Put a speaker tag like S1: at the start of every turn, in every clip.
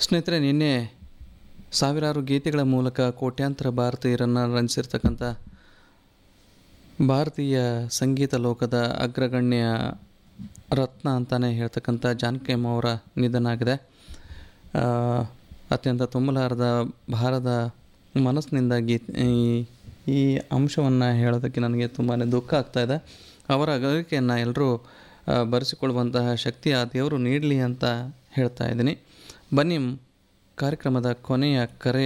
S1: ಸ್ನೇಹಿತರೆ ನಿನ್ನೆ ಸಾವಿರಾರು ಗೀತೆಗಳ ಮೂಲಕ ಕೋಟ್ಯಾಂತರ ಭಾರತೀಯರನ್ನು ರಂಜಿಸಿರ್ತಕ್ಕಂಥ ಭಾರತೀಯ ಸಂಗೀತ ಲೋಕದ ಅಗ್ರಗಣ್ಯ ರತ್ನ ಅಂತಲೇ ಹೇಳ್ತಕ್ಕಂಥ ಜಾನಕಿ ಅಮ್ಮ ಅವರ ನಿಧನ ಆಗಿದೆ ಆ, ಅತ್ಯಂತ ತುಂಬಲಾರದ ಭಾರದ ಮನಸ್ಸಿನಿಂದ ಗೀತ್ ಈ ಈ ಅಂಶವನ್ನು ಹೇಳೋದಕ್ಕೆ ನನಗೆ ತುಂಬಾ ದುಃಖ ಆಗ್ತಾಯಿದೆ ಅವರ ಅಗಲಿಕೆಯನ್ನು ಎಲ್ಲರೂ ಆ, ಬರೆಸಿಕೊಳ್ಳುವಂತಹ ಶಕ್ತಿ ಆ ದೇವರು ನೀಡಲಿ ಅಂತ ಹೇಳ್ತಾ ಇದ್ದೀನಿ ಬನ್ನಿ ಕಾರ್ಯಕ್ರಮದ ಕೊನೆಯ ಕರೆ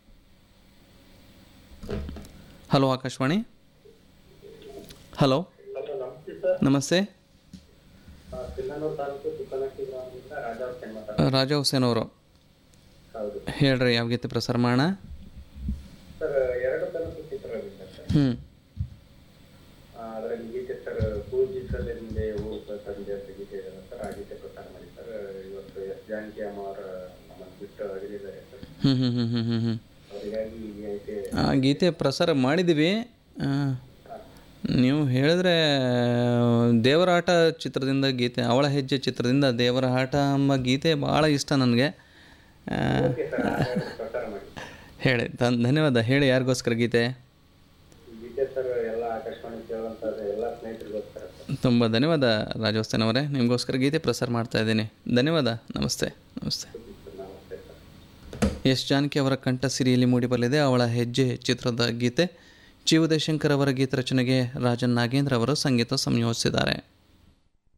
S1: ಹಲೋ ಆಕಾಶವಾಣಿ ಹಲೋ ನಮಸ್ತೆ
S2: ಸಿಂಧನೂರು ತಾಲೂಕು ಸುಕ್ಕನಟ್ಟಿ ಗ್ರಾಮದಿಂದ ರಾಜಾ ಹುಸೇನ್ ಮಾತಾಡ್ತೀನಿ
S1: ರಾಜಾ ಹುಸೇನ್ ಅವರು
S2: ಹೌದು
S1: ಹೇಳ್ರಿ ಯಾವ ಗೀತೆ ಪ್ರಸಾರ ಮಾಡೋಣ
S2: ಸರ್ ಎರಡು ಕನಸು ಚಿತ್ರಗಳಿದೆ ಸರ್
S1: ಹ್ಞೂ
S2: ಆ, ಅದರಲ್ಲಿ ಗೀತೆ ಸರ್ ಪೂಜಿಸಲೆಂದೇ ಹೂ ತಂದೆ ಅಂತ ಗೀತೆ ಇದೆ ಸರ್ ಆ ಗೀತೆ ಪ್ರಸಾರ ಮಾಡಿ ಸರ್ ಇವತ್ತು ಎಸ್ ಜಾನಕಿ ಅಮ್ಮ ಅವರ ನಮ್ಮನ್ನು ಬಿಟ್ಟು ಅಗಲಿದ್ದಾರೆ ಸರ್
S1: ಹ್ಞೂ ಹ್ಞೂ ಹ್ಞೂ ಹ್ಞೂ ಹ್ಞೂ ಹ್ಞೂ
S2: ಅವರಿಗಾಗಿ ಈ ಗೀತೆ
S1: ಆ ಗೀತೆ ಪ್ರಸಾರ ಮಾಡಿದ್ದೀವಿ ಆ, ನೀವು ಹೇಳಿದ್ರೆ ದೇವರಾಟ ಚಿತ್ರದಿಂದ ಗೀತೆ ಅವಳ ಹೆಜ್ಜೆ ಚಿತ್ರದಿಂದ ದೇವರ ಆಟ ಎಂಬ ಗೀತೆ ಭಾಳ ಇಷ್ಟ ನನಗೆ ಆ,
S2: ಓಕೆ ಸರ್ ಆ ಹಾಡು ಪ್ರಸಾರ ಮಾಡಿ
S1: ಹೇಳಿ ಧನ್ ಧನ್ಯವಾದ ಹೇಳಿ ಯಾರಿಗೋಸ್ಕರ ಗೀತೆ
S2: ಈ ಗೀತೆ ಸರ್ ಎಲ್ಲ ಆಕಾಶವಾಣಿ ಕೇಳುವಂಥ ಎಲ್ಲ ಸ್ನೇಹಿತರಿಗೋಸ್ಕರ ಸರ್
S1: ತುಂಬ ಧನ್ಯವಾದ ರಾಜವಸ್ತನ್ ಅವರೇ ನಿಮಗೋಸ್ಕರ ಗೀತೆ ಪ್ರಸಾರ ಮಾಡ್ತಾ ಇದ್ದೀನಿ ಧನ್ಯವಾದ ನಮಸ್ತೆ ನಮಸ್ತೆ
S2: ನಮಸ್ತೆ ಸರ್
S1: ಎಸ್ ಜಾನಕಿ ಅವರ ಕಂಠ ಸಿರಿಯಲ್ಲಿ ಮೂಡಿಬರಲಿದೆ ಅವಳ ಹೆಜ್ಜೆ ಚಿತ್ರದ ಗೀತೆ ಜಿ ಉದಯಶಂಕರ್ ಅವರ ಗೀತ ರಚನೆಗೆ ರಾಜನ್ ನಾಗೇಂದ್ರ ಅವರು ಸಂಗೀತ ಸಂಯೋಜಿಸಿದ್ದಾರೆ